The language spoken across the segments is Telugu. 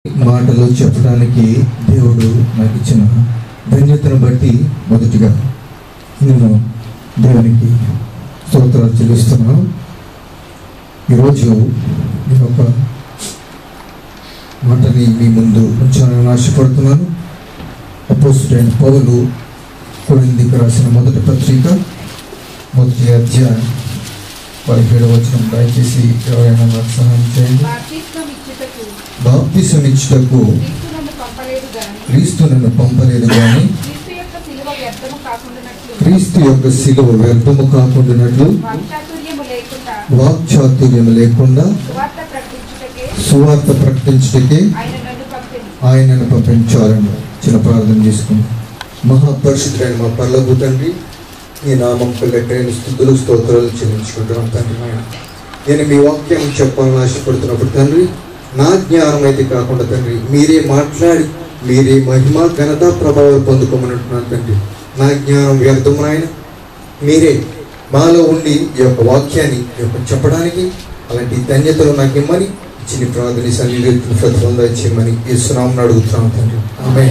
మాటలు చెప్పడానికి దేవుడు నాకు ఇచ్చిన ధన్యతను బట్టి మొదటిగా నేను దేవునికి స్తోత్రాలు చెల్లిస్తున్నాను ఈరోజు నేను ఒక మాటని మీ ముందు ఉంచాలని ఆశపడుతున్నాను అపోజిట్ పౌలు కొరిందికి రాసిన మొదటి పత్రిక మొదటి అధ్యాయం పదిహేడు వచ్చిన దయచేసి ఎవరైనా నాకు సహాయం చేయండి బాప్తిస్మం ఇచ్చుటకు బాప్తిసం ఇచ్చుటకు క్రీస్తు నన్ను పంపలేదు గాని క్రీస్తు నన్ను పంపలేదు కానీ క్రీస్తు యొక్క సిలువ వ్యర్థము కాకుండానట్లు క్రీస్తు యొక్క శిలువ వ్యర్థము కాకుండానట్లు వాక్చాతుర్యము లేకుండా వాక్చాతుర్యం లేకుండా సువార్త ప్రకటించుటకే సువార్త ప్రకటించటకే ఆయన నన్ను పంపింది ఆయనను పంపించాలని చిన్న ప్రార్థన చేసుకుందాం మహాపరిశుద్ధుడైన మా పర్లకు తండ్రి ఈ నామం లెక్కైన స్థుతులు స్తోత్రాలు చెల్లించుకుంటున్నాం తండ్రి నాయన నేను మీ వాక్యం చెప్పాలని ఆశపడుతున్నప్పుడు తండ్రి నా జ్ఞానం అయితే కాకుండా తండ్రి మీరే మాట్లాడి మీరే మహిమ ఘనత ప్రభావాలు పొందుకోమనంటున్నాను తండ్రి నా జ్ఞానం వ్యర్థం నాయన మీరే మాలో ఉండి ఈ యొక్క వాక్యాన్ని ఈ యొక్క చెప్పడానికి అలాంటి ధన్యతలు నాకు ఇమ్మని చిన్న ప్రార్థన సన్నిధితులు ప్రతిబంధ చేయమని ఇస్తున్నామని అడుగుతున్నాం తండ్రి ఆమె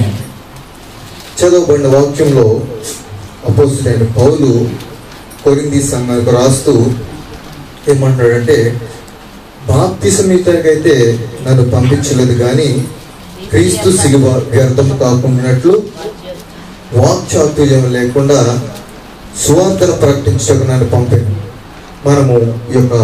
చదవబడిన వాక్యంలో అపోజిట్ అయిన పౌలు కొరింది సంఘానికి రాస్తూ ఏమంటాడంటే బాప్తిసమితకైతే నన్ను పంపించలేదు కానీ క్రీస్తు సిలువ వ్యర్థం కాకుండానట్లు వాక్చాతుర్యం లేకుండా సువార్తను ప్రకటించడానికి నన్ను పంపాను మనము ఈ యొక్క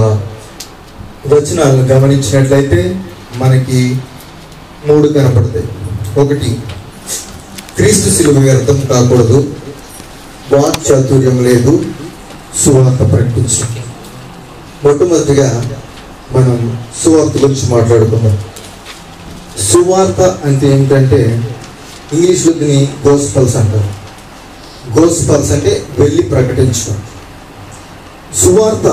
వచనాలను గమనించినట్లయితే మనకి మూడు కనపడతాయి ఒకటి క్రీస్తు సిలువ వ్యర్థం కాకూడదు వాక్చాతుర్యం లేదు సువార్త ప్రకటించడం మొట్టమొదటిగా మనం సువార్త గురించి మాట్లాడుకుందాం సువార్త అంటే ఏంటంటే ఇంగ్లీష్లో దీన్ని గోస్పల్స్ అంటారు గోస్పల్స్ అంటే వెళ్ళి ప్రకటించడం సువార్త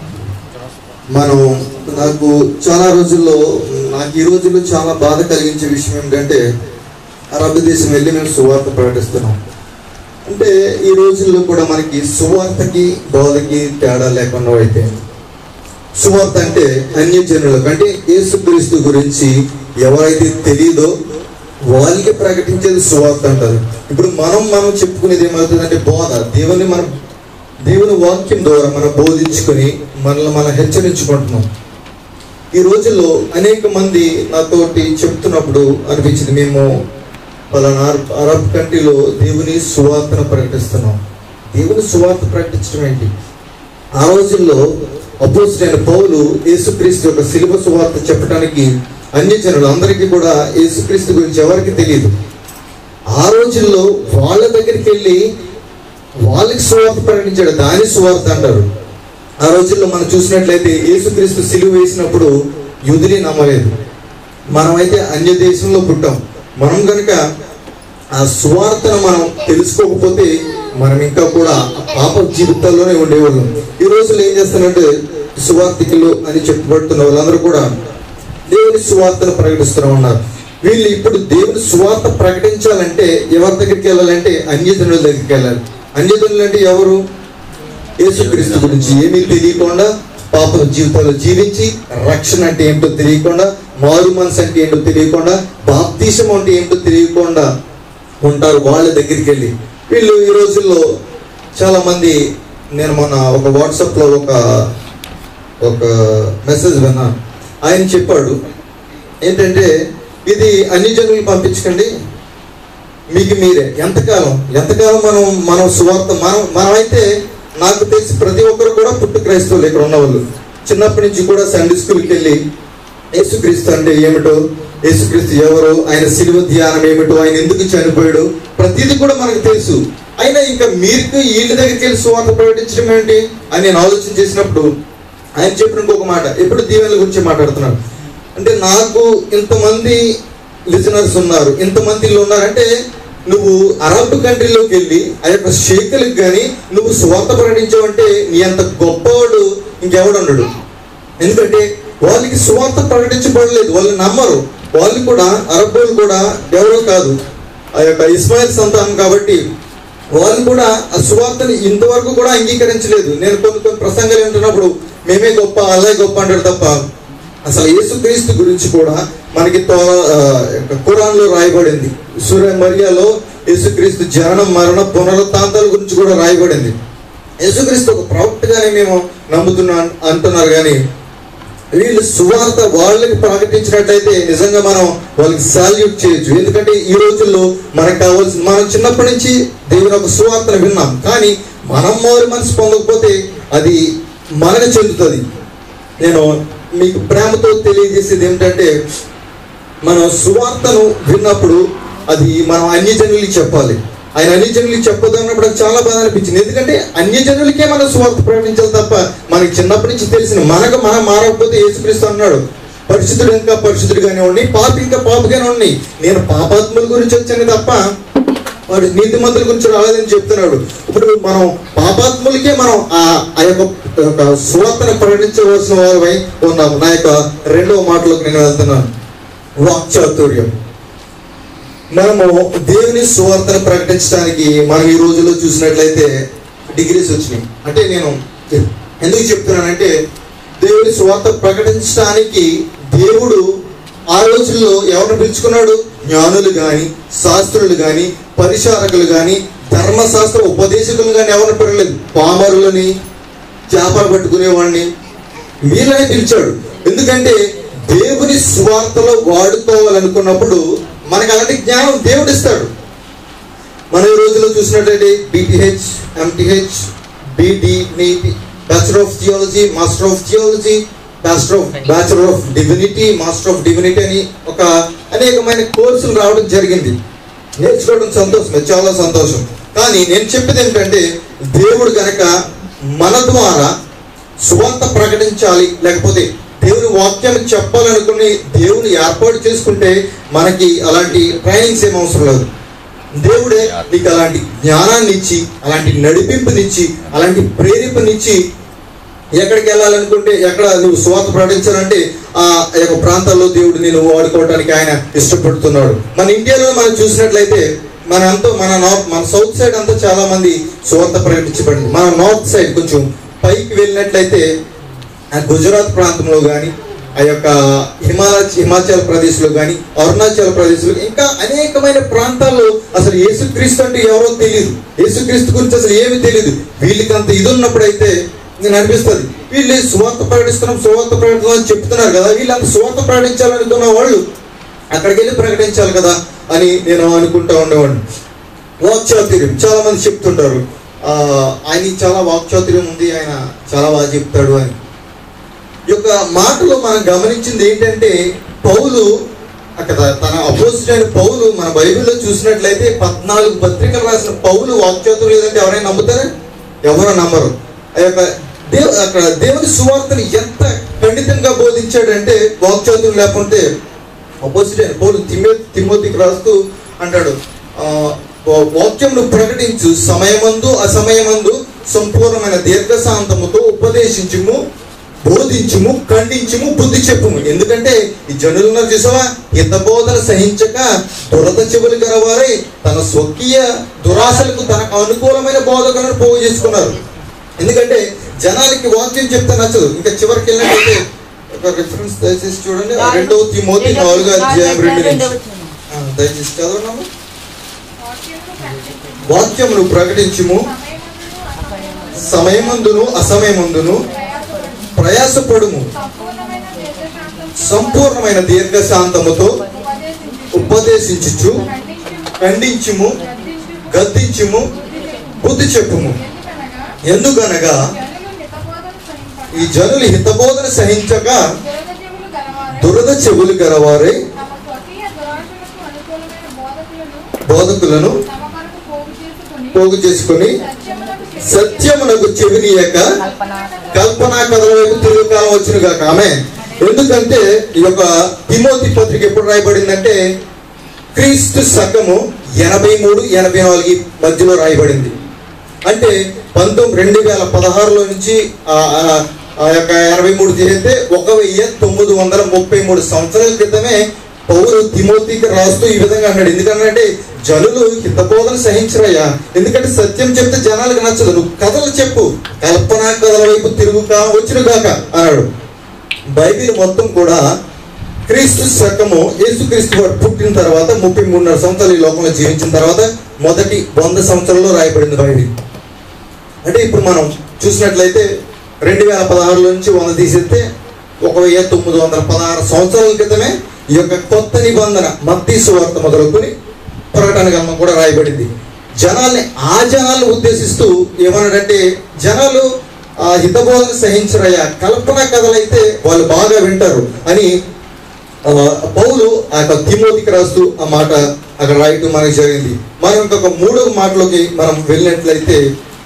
మనం నాకు చాలా రోజుల్లో నాకు ఈ రోజుల్లో చాలా బాధ కలిగించే విషయం ఏంటంటే అరబ్ దేశం వెళ్ళి మేము సువార్త ప్రకటిస్తున్నాం అంటే ఈ రోజుల్లో కూడా మనకి సువార్తకి బోధకి తేడా లేకుండా అయిపోయింది సువార్త అంటే అన్య జనులకు అంటే యేసుక్రీస్తు గురించి ఎవరైతే తెలియదో వాళ్ళకి ప్రకటించేది సువార్త అంటారు ఇప్పుడు మనం మనం చెప్పుకునేది ఏమవుతుందంటే బోధ దేవుని మనం దేవుని వాక్యం ద్వారా మనం బోధించుకొని మనల్ని మనం హెచ్చరించుకుంటున్నాం ఈ రోజుల్లో అనేక మంది నాతోటి చెప్తున్నప్పుడు అనిపించింది మేము పలానా అరబ్- అరబ్ కంట్రీలో దేవుని సువార్తను ప్రకటిస్తున్నాం దేవుని సువార్త ప్రకటించడం ఏంటి ఆ రోజుల్లో అపోజిట్ అయిన పౌలు యేసుక్రీస్తు యొక్క శిలువ సువార్త చెప్పడానికి అన్య జనులు అందరికీ కూడా యేసుక్రీస్తు గురించి ఎవరికి తెలియదు ఆ రోజుల్లో వాళ్ళ దగ్గరికి వెళ్ళి వాళ్ళకి సువార్త ప్రకటించాడు దాని సువార్త అంటారు ఆ రోజుల్లో మనం చూసినట్లయితే యేసుక్రీస్తు సిలువ వేసినప్పుడు యుధుని నమ్మలేదు మనమైతే అన్య దేశంలో పుట్టాం మనం కనుక ఆ సువార్తను మనం తెలుసుకోకపోతే మనం ఇంకా కూడా పాప జీవితాల్లోనే ఉండేవాళ్ళం ఈ రోజుల్లో ఏం చేస్తానంటే సువార్థికులు అని చెప్పబడుతున్న వాళ్ళందరూ కూడా దేవుని సువార్తను ప్రకటిస్తూ ఉన్నారు వీళ్ళు ఇప్పుడు దేవుని సువార్త ప్రకటించాలంటే ఎవరి దగ్గరికి వెళ్ళాలంటే అన్యజనుల దగ్గరికి వెళ్ళాలి అన్యజనులు అంటే ఎవరు యేసుక్రీస్తు గురించి ఏమీ తెలియకుండా పాప జీవితాలు జీవించి రక్షణ అంటే ఏంటో తెలియకుండా మారు మనసు అంటే ఏంటో తెలియకుండా బాప్తీసం అంటే ఏంటో తెలియకుండా ఉంటారు వాళ్ళ దగ్గరికి వెళ్ళి వీళ్ళు ఈ రోజుల్లో చాలా మంది నేను మొన్న ఒక వాట్సాప్లో ఒక ఒక మెసేజ్ విన్నాను ఆయన చెప్పాడు ఏంటంటే ఇది అన్ని జనులు పంపించకండి మీకు మీరే ఎంతకాలం ఎంతకాలం మనం మనం సువార్త మనం మనమైతే నాకు తెలిసి ప్రతి ఒక్కరు కూడా పుట్టు క్రైస్తవులు ఇక్కడ ఉన్నవాళ్ళు చిన్నప్పటి నుంచి కూడా సండే స్కూల్కి వెళ్ళి యేసుక్రీస్తు అంటే ఏమిటో యేసుక్రీస్తు ఎవరు ఆయన శిలువ ధ్యానం ఏమిటో ఆయన ఎందుకు చనిపోయాడు ప్రతిదీ కూడా మనకు తెలుసు అయినా ఇంకా మీరు వీళ్ళ దగ్గరికి వెళ్ళి సువార్త ప్రకటించడం ఏంటి అని నేను ఆలోచన చేసినప్పుడు ఆయన చెప్పిన ఇంకొక మాట ఎప్పుడు దీవెనల గురించి మాట్లాడుతున్నాడు అంటే నాకు ఇంతమంది లిజనర్స్ ఉన్నారు ఇంతమంది ఇల్లు ఉన్నారంటే నువ్వు అరబ్ కంట్రీలోకి వెళ్ళి ఆ యొక్క షేకులకు కానీ నువ్వు స్వార్థ ప్రకటించావంటే నీ అంత గొప్పవాడు ఇంకెవడు ఉండడు ఎందుకంటే వాళ్ళకి సువార్త ప్రకటించబడలేదు వాళ్ళు నమ్మరు వాళ్ళు కూడా అరబ్బులు కూడా ఎవరో కాదు ఆ యొక్క ఇస్మాయిల్ సంతానం కాబట్టి వాళ్ళు కూడా ఆ సువార్తని ఇంతవరకు కూడా అంగీకరించలేదు నేను కొన్ని కొన్ని ప్రసంగాలు వింటున్నప్పుడు మేమే గొప్ప అలాగే గొప్ప అంటారు తప్ప అసలు యేసుక్రీస్తు గురించి కూడా మనకి తో ఖురాన్లో రాయబడింది సూర్య మరియాలో యేసుక్రీస్తు జననం మరణ పునరుత్థాంతాల గురించి కూడా రాయబడింది యేసుక్రీస్తు ఒక ప్రవక్తగానే మేము నమ్ముతున్నాం అంటున్నారు కానీ వీళ్ళు సువార్త వాళ్ళకి ప్రకటించినట్లయితే నిజంగా మనం వాళ్ళకి సాల్యూట్ చేయొచ్చు ఎందుకంటే ఈ రోజుల్లో మనకు కావాల్సిన మనం చిన్నప్పటి నుంచి దేవుని ఒక సువార్తను విన్నాం కానీ మనం మారు మనసు పొందకపోతే అది మనకు చెందుతుంది నేను మీకు ప్రేమతో తెలియజేసేది ఏమిటంటే మనం సువార్తను విన్నప్పుడు అది మనం అన్య జనులకి చెప్పాలి ఆయన అన్య జనులకి చెప్పొద్దు అన్నప్పుడు నాకు చాలా బాధ అనిపించింది ఎందుకంటే అన్య జనులకే మనం సువార్త ప్రకటించాలి తప్ప మనకి చిన్నప్పటి నుంచి తెలిసిన మనకు మనం మారకపోతే యేసుక్రీస్తు అన్నాడు పరిశుద్ధుడు ఇంకా పరిశుద్ధుడుగానే ఉండి పాపి ఇంకా పాపగానే ఉండి నేను పాపాత్ముల గురించి వచ్చాను తప్ప వాడు నీతిమంతుల గురించి రాలేదని చెప్తున్నాడు ఇప్పుడు మనం పాపాత్ములకే మనం ఆ ఆ యొక్క యొక్క సువార్తను ప్రకటించవలసిన వారమై ఉన్నాము నా యొక్క రెండవ మాటలోకి నేను వెళ్తున్నాను వాక్చాతుర్యం మనము దేవుని సువార్తను ప్రకటించడానికి మనం ఈ రోజుల్లో చూసినట్లయితే డిగ్రీస్ వచ్చినాయి అంటే నేను ఎందుకు చెప్తున్నానంటే దేవుని సువార్త ప్రకటించడానికి దేవుడు ఆ రోజుల్లో ఎవరిని పిలుచుకున్నాడు జ్ఞానులు గాని శాస్త్రులు గాని పరిచారకులు గాని ధర్మశాస్త్ర ఉపదేశకులు గాని ఎవరిని పెరగలేదు పామరులని చేపలు పట్టుకునేవాడిని వీళ్ళని పిలిచాడు ఎందుకంటే దేవుని స్వార్థలో వాడుకోవాలనుకున్నప్పుడు మనకు అలాంటి జ్ఞానం దేవుడు ఇస్తాడు మన ఈ రోజుల్లో చూసినట్లయితే బీటీహెచ్ ఎంటీహెచ్ బీడి నీటి bachelor of theology master of theology master of bachelor of divinity master of divinity అని ఒక అనేకమైన కోర్సులు రావడం జరిగింది నేర్చుకోవడం సంతోషం చాలా సంతోషం కానీ నేను చెప్పేది ఏంటంటే దేవుడు కనుక మన ద్వారా సువార్త ప్రకటించాలి లేకపోతే దేవుని వాక్యం చెప్పాలనుకుని దేవుని ఏర్పాటు చేసుకుంటే మనకి అలాంటి ట్రైనింగ్స్ ఏం అవసరం లేదు దేవుడే నీకు అలాంటి జ్ఞానాన్ని ఇచ్చి అలాంటి నడిపింపునిచ్చి అలాంటి ప్రేరేపనిచ్చి ఎక్కడికి వెళ్ళాలనుకుంటే ఎక్కడ నువ్వు సువార్త ప్రకటించాలంటే ఆ యొక్క ప్రాంతాల్లో దేవుడు నేను వాడుకోవడానికి ఆయన ఇష్టపడుతున్నాడు మన ఇండియాలో మనం చూసినట్లయితే మన అంతా మన నార్త్ మన సౌత్ సైడ్ అంతా చాలా మంది సువార్త ప్రకటించబడింది మన నార్త్ సైడ్ కొంచెం పైకి వెళ్ళినట్లయితే ఆ గుజరాత్ ప్రాంతంలో కానీ ఆ యొక్క హిమాలయ హిమాచల్ ప్రదేశ్లో కానీ అరుణాచల్ ప్రదేశ్లో ఇంకా అనేకమైన ప్రాంతాల్లో అసలు యేసుక్రీస్తు అంటే ఎవరో తెలియదు యేసుక్రీస్తు గురించి అసలు ఏమీ తెలియదు వీళ్ళకి అంత ఇది ఉన్నప్పుడైతే నేను అనిపిస్తుంది వీళ్ళు సువార్త ప్రకటిస్తున్నాం సువార్త ప్రకటిస్తున్నాం అని చెప్తున్నారు కదా వీళ్ళు అంత సువార్త ప్రకటించాలనుకున్న వాళ్ళు అక్కడికి వెళ్ళి ప్రకటించాలి కదా అని నేను అనుకుంటా ఉండేవాడిని వాక్చాతుర్యం చాలా మంది చెప్తుంటారు ఆ, ఆయనకి చాలా వాక్చాతుర్యం ఉంది ఆయన చాలా బాగా చెప్తాడు అని ఈ యొక్క మాటలో మనం గమనించింది ఏంటంటే పౌలు అక్కడ తన అపోజిట్ అయిన పౌలు మన బైబిల్లో చూసినట్లయితే పద్నాలుగు పత్రికలు రాసిన పౌలు వాక్చాతుర్యం లేదంటే ఎవరైనా నమ్ముతారా ఎవరు నమ్మరు ఆ యొక్క దేవు అక్కడ దేవుని సువార్తను ఎంత ఖండితంగా బోధించాడంటే వాక్చాతుర్యం లేకుంటే అపోజిట్ అయిన పౌలు తిమే తిమోతికి రాస్తూ అంటాడు ఆ, వా- వాక్యమును ప్రకటించు సమయమందు అసమయమందు సంపూర్ణమైన దీర్ఘశాంతముతో ఉపదేశించుము బోధించుము ఖండించుము బుద్ధి చెప్పుము ఎందుకంటే ఈ జనులను చూసావా హితబోధన సహించక దురద చెవులు గలవారై తన స్వకీయ దురాశలకు తనకు అనుకూలమైన బోధకులను పోగు చేసుకున్నారు ఎందుకంటే జనాలకి వాక్యం చెప్తే నచ్చదు ఇంకా చివరికి వెళ్ళినట్టయితే ఒక రిఫరెన్స్ దయచేసి చూడండి రెండవ తిమోతి నాలుగు అధ్యాయం రెండు నుంచి ఆ, దయచేసి చదవనమ్మా వాక్యమును ప్రకటించుము. వాక్యమును ప్రకటించుము సమయమందును అసమయమందును సమయమందును అసమయమందును ప్రయాసపడుము. ప్రయాసపడుము సంపూర్ణమైన దీర్ఘశాంతముతో సంపూర్ణమైన దీర్ఘశాంతముతో ఉపదేశించుచు, ఉపదేశించుచు ఖండించుము, ఖండించుము గద్దించుము, గద్దించుము బుద్ధి చెప్పుము. బుద్ధి చెప్పుము ఎందుకనగా ఎందుకనగా జనులు హితబోధన సహింపక, ఈ జనులు హితబోధన సహించక దురదజీవులు గలవారై, దురద చెవులు గలవారై తమ స్వకీయ దురాశలకు అనుకూలమైన బోధకులను బోధకులను తమ కొరకు పోగు చేసుకొని పోగు చేసుకుని సత్యమునకు చెవి సత్యమునకు చెవినీయక కల్పనా కథల వైపు తిరుగు కాలం వచ్చిన కాక ఆమె ఎందుకంటే ఈ యొక్క తిమోతి పత్రిక ఎప్పుడు రాయబడిందంటే క్రీస్తు శకము ఎనభై మూడు ఎనభై నాలుగు మధ్యలో రాయబడింది అంటే పంతొమ్మిది రెండు వేల పదహారులో నుంచి ఆ ఆ- ఆ యొక్క ఎనభై మూడు చేస్తే ఒక వెయ్యి తొమ్మిది వందల ముప్పై మూడు సంవత్సరాల క్రితమే పౌరు తిమోతికి రాస్తూ ఈ విధంగా అన్నాడు ఎందుకంటే జనులు హితబోధన సహించరయ్యా ఎందుకంటే సత్యం చెప్తే జనాలకు నచ్చదు నువ్వు కథలు చెప్పు కల్పనా కథల వైపు తిరుగుగా వచ్చిన కాక అన్నాడు బైబిల్ మొత్తం కూడా క్రీస్తు శకము యేసుక్రీస్తు వారు పుట్టిన తర్వాత ముప్పై మూడున్నర సంవత్సరాలు ఈ లోకంలో జీవించిన తర్వాత మొదటి వంద సంవత్సరాల్లో రాయబడింది బైబిల్ అంటే ఇప్పుడు మనం చూసినట్లయితే రెండు వేల పదహారులో నుంచి వంద తీసేస్తే ఒక వెయ్యి తొమ్మిది వందల పదహారు సంవత్సరాల క్రితమే ఈ యొక్క కొత్త నిబంధన మత్తీ సువార్త మొదలుకొని ప్రకటన గ్రంథం కూడా రాయబడింది జనాల్ని ఆ జనాలను ఉద్దేశిస్తూ ఏమన్నాడంటే జనాలు ఆ హితబోధన సహించరయ్యా కల్పన కథలైతే వాళ్ళు బాగా వింటారు అని ఆ, పౌలు ఆ యొక్క తిమోతికి రాస్తూ ఆ మాట అక్కడ రాయటం మనకి జరిగింది మనం ఇంకొక మూడవ మాటలోకి మనం వెళ్ళినట్లయితే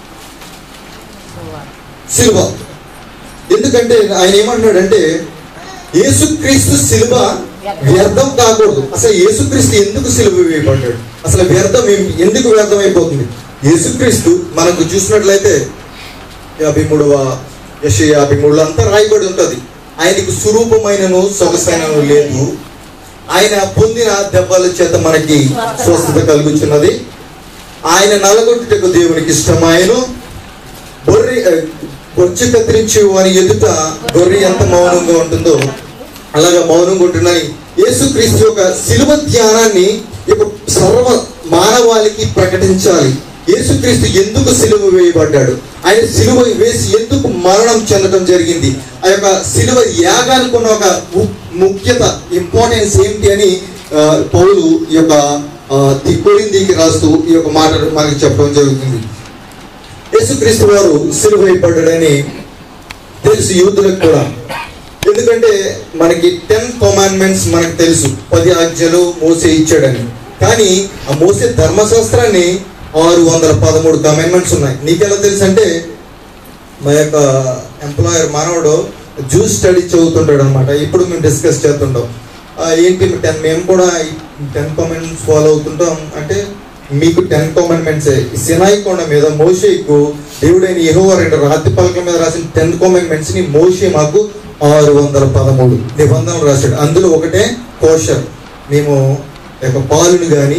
సిలువ ఎందుకంటే ఆయన ఏమంటున్నాడంటే యేసుక్రీస్తు సిలువ వ్యర్థం కాకూడదు అసలు యేసుక్రీస్తు ఎందుకు సిలువ వేయబడ్డాడు అసలు వ్యర్థం ఏం- ఎందుకు వ్యర్థం అయిపోతుంది యేసుక్రీస్తు మనకు చూసినట్లయితే యాభై మూడవ యశ యాభై మూడులో అంతా రాయబడి ఉంటది ఆయనకు స్వరూపమైనను సొగసైనను లేదు ఆయన పొందిన దెబ్బల చేత మనకి స్వస్థత కలుగుచున్నది ఆయన నలగొట్టుటకు దేవునికి ఇష్టమాయను గొర్రె ఆ, బొచ్చు కత్తిరించి వారి ఎదుట గొర్రె ఎంత మౌనంగా ఉంటుందో అలాగా మౌనంగా ఉంటుందని యేసుక్రీస్తు యొక్క శిలువ ధ్యానాన్ని ఈ యొక్క సర్వ మానవాళికి ప్రకటించాలి యేసుక్రీస్తు ఎందుకు సిలువ వేయబడ్డాడు ఆయన సిలువ వేసి ఎందుకు మరణం చెందడం జరిగింది ఆ యొక్క సిలువ యాగానికి ఉన్న ఒక ము- ముఖ్యత ఇంపార్టెన్స్ ఏంటి అని ఆ, పౌలు ఈ యొక్క ఆ, తి- కొరింథీకి రాస్తూ ఈ యొక్క మాట మనకి చెప్పడం జరుగుతుంది యేసుక్రీస్తు వారు సిలువ వేయబడ్డాడని తెలుసు యూతులకు కూడా ఎందుకంటే మనకి టెన్ కమాండ్మెంట్స్ మనకు తెలుసు పది ఆజ్ఞలు మోసే ఇచ్చాడని కానీ ఆ మోసే ధర్మశాస్త్రాన్ని ఆరు వందల పదమూడు కమాండ్మెంట్స్ ఉన్నాయి నీకెలా తెలుసు అంటే మా యొక్క ఎంప్లాయర్ మానవుడు జ్యూస్ స్టడీ చదువుతుంటాడు అనమాట ఇప్పుడు మేము డిస్కస్ చేస్తుంటాం ఆ, ఏంటి టెన్ మేము కూడా టెన్ కామెంట్స్ ఫాలో అవుతుంటాం అంటే మీకు టెన్ కామెంట్మెంట్స్ సినాయి కొండ మీద మోషేకు దేవుడైన యెహోవా రెండు రాతి పలకల మీద రాసిన టెన్ కామెంట్మెంట్స్ ని మోషే మాకు ఆరు వందల పదమూడు నిబంధనలు రాశాడు అందులో ఒకటే కోషర్ మేము ఈ యొక్క పాలుని కానీ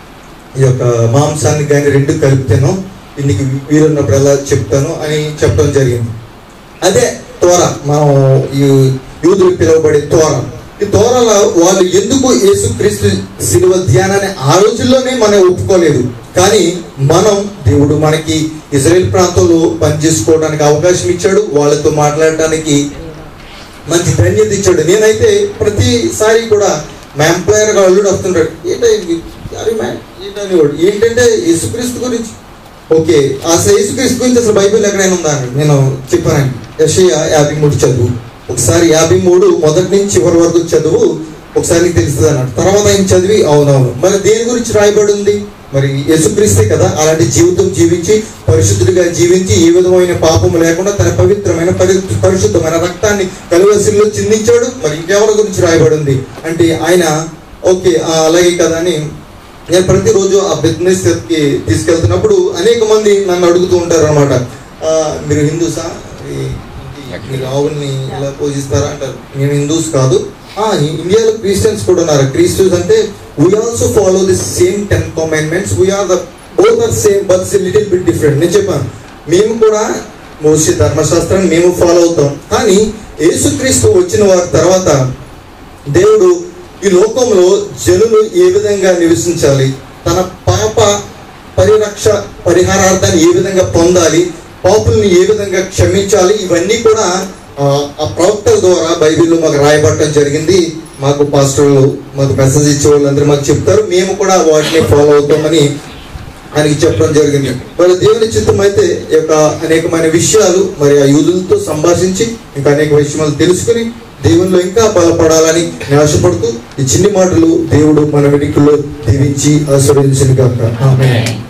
ఈ యొక్క మాంసాన్ని కానీ రెండు కలిపితేనో ఇందుకు వీరున్నప్పుడు ఎలా చెప్తాను అని చెప్పడం జరిగింది అదే తోర మనం ఈ యూదులు పిలువబడే తోర ఈ తోరల వాళ్ళు ఎందుకు యేసుక్రీస్తు శిలువ ధ్యానాన్ని ఆ రోజుల్లోనే మనం ఒప్పుకోలేదు కానీ మనం దేవుడు మనకి ఇజ్రాయెల్ ప్రాంతంలో పనిచేసుకోవడానికి అవకాశం ఇచ్చాడు వాళ్ళతో మాట్లాడటానికి మంచి ధన్యత ఇచ్చాడు నేనైతే ప్రతిసారి కూడా మా ఎంప్లాయర్ గా అల్లుడు వస్తుంటాడు ఏంటంటే అరే మ్యా ఏంటనేవాడు ఏంటంటే యేసుక్రీస్తు గురించి ఓకే అసలు యేసుక్రీస్తు గురించి అసలు బైబిల్ ఎక్కడైనా ఉందా అని నేను చెప్పానండి యషయ యాభై మూడు చదువు ఒకసారి యాభై మూడు మొదటి నుంచి చివరి వరకు చదువు ఒకసారి నీకు తెలుస్తుంది అన్నాడు తర్వాత ఆయన చదివి అవునవును మరి దేని గురించి రాయబడి ఉంది మరి యేసుక్రీస్తే కదా అలాంటి జీవితం జీవించి పరిశుద్ధుడిగా జీవించి ఏ విధమైన పాపము లేకుండా తన పవిత్రమైన పరి పరిశుద్ధమైన రక్తాన్ని కలువసిల్లో చిందించాడు మరి ఇంకెవరి గురించి రాయబడి ఉంది అంటే ఆయన ఓకే ఆ, అలాగే కదా అని నేను ప్రతిరోజు ఆ బిజినెస్ కి తీసుకెళ్తున్నప్పుడు అనేక మంది నన్ను అడుగుతూ ఉంటారు అనమాట మీరు హిందూసా ఈ- ఈ- మీరు ఆవుల్ని ఇలా పూజిస్తారా అంటారు నేను హిందూస్ కాదు ఆ, ఇ- ఇండియాలో క్రిస్టియన్స్ కూడా ఉన్నారు క్రిస్టియన్స్ అంటే we also follow the same ten commandments we are the both are same but little bit different నేను చెప్పాను మేము కూడా మోసే ధర్మశాస్త్రాన్ని మేము ఫాలో అవుతాం కానీ యేసుక్రీస్తు వచ్చిన వారి తర్వాత దేవుడు ఈ లోకంలో జనులు ఏ విధంగా నివసించాలి తన పాప పరిరక్ష పరిహారార్థాన్ని ఏ విధంగా పొందాలి పాపుల్ని ఏ విధంగా క్షమించాలి ఇవన్నీ కూడా ఆ, ఆ ప్రవక్తల ద్వారా బైబిల్లో మాకు రాయబడటం జరిగింది మాకు పాస్టర్లు మాకు మెసేజ్ ఇచ్చే వాళ్ళందరూ మాకు చెప్తారు మేము కూడా వాటిని ఫాలో అవుతామని ఆయనకి చెప్పడం జరిగింది మరి దేవుని చిత్తం అయితే ఈ యొక్క అనేకమైన విషయాలు మరి ఆ యూదులతో సంభాషించి ఇంకా అనేక విషయాలు తెలుసుకుని దేవునిలో ఇంకా బలపడాలని నేను ఆశపడుతూ ఈ చిన్ని మాటలు దేవుడు మన వెనుకల్లో దీవించి ఆస్వాదించిన కాక ఆమె